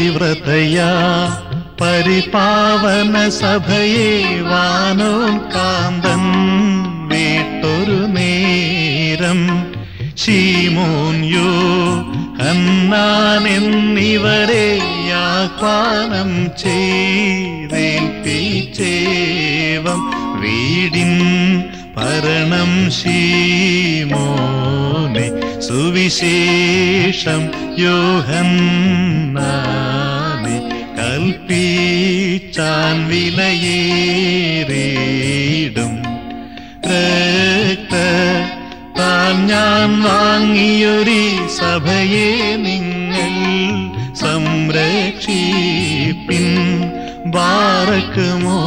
പതിവ്രതയാ പരിപാവന സഭയെ വാനോൻ കാന്തൻ വീട്ടൊരു നേരം ശീമോൻ യോ ഹന്നാൻ എന്നിവരെ ആഹ്വാനം ചെയ്തേൽപ്പിച്ചേവം വീടിൻ ഭരണം ശീമോനെ സുവിശേഷം യോഹന്നാനെ കൽപ്പിച്ചാൻ വിലയേറിയിടും രക്ത താൻ ഞാൻ വാങ്ങിയൊരു സഭയെ നിങ്ങൾ സംരക്ഷിപ്പിൻ ബാറക്കുമോ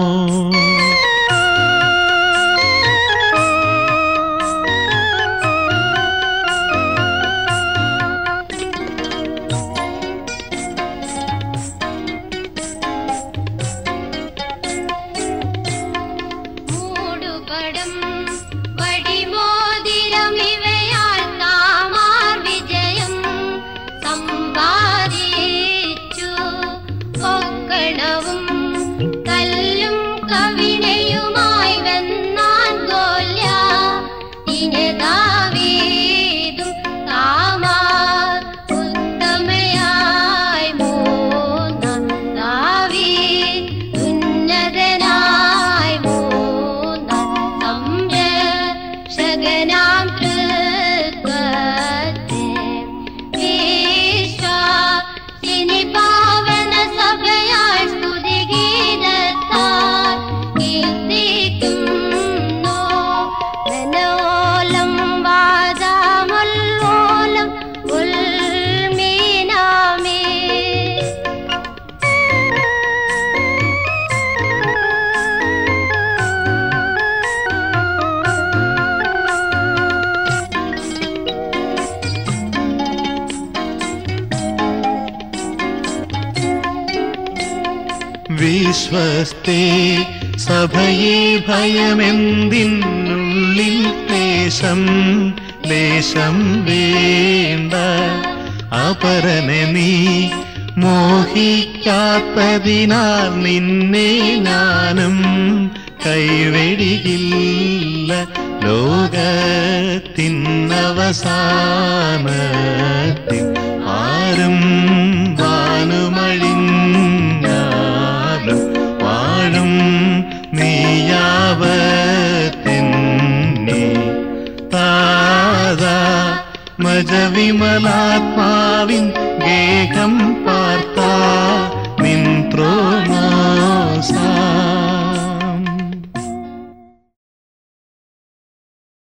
മൂടുപടം വടിമോതിരം ഇവയാൽ താമാർ വിജയം സമ്പാദിച്ചു പൊക്കണവും കല്ലും കവിണയുമായി വന്നാൻ ഗോല്യ ദാവീദും താമാർ ഉത്തമയായി മൂന്നാം ദാവീദ് ഉന്നതനായി മൂന്നാം സംരക്ഷകനാം തൃത്വത്തെ വിശ്വാസിനി പാവന സഭയാൽ സ്തുതിഗീതത്താൽ കീർത്തിക്കുന്നു മനോലം വാദാമുല്ലോലം ഉൽമീനാമേ വിശ്വസ്തേ സഭയെ ഭയമെന്തിനുള്ളിൽ ക്ലേശം ലേശം വേണ്ട അപരനെ നീ മോഹിക്കാത്തതിനാൽ നിന്നെ ഞാനും കൈവെടിയില്ല ലോകത്തിനവസാനത്തിൽ ആരും വാനുമഴിഞ്ഞാലും വാഴും നീയാവത്തിന്നെ താതാ മജവിമലാത്മാവിൻ ഗേഹം പാർത്താ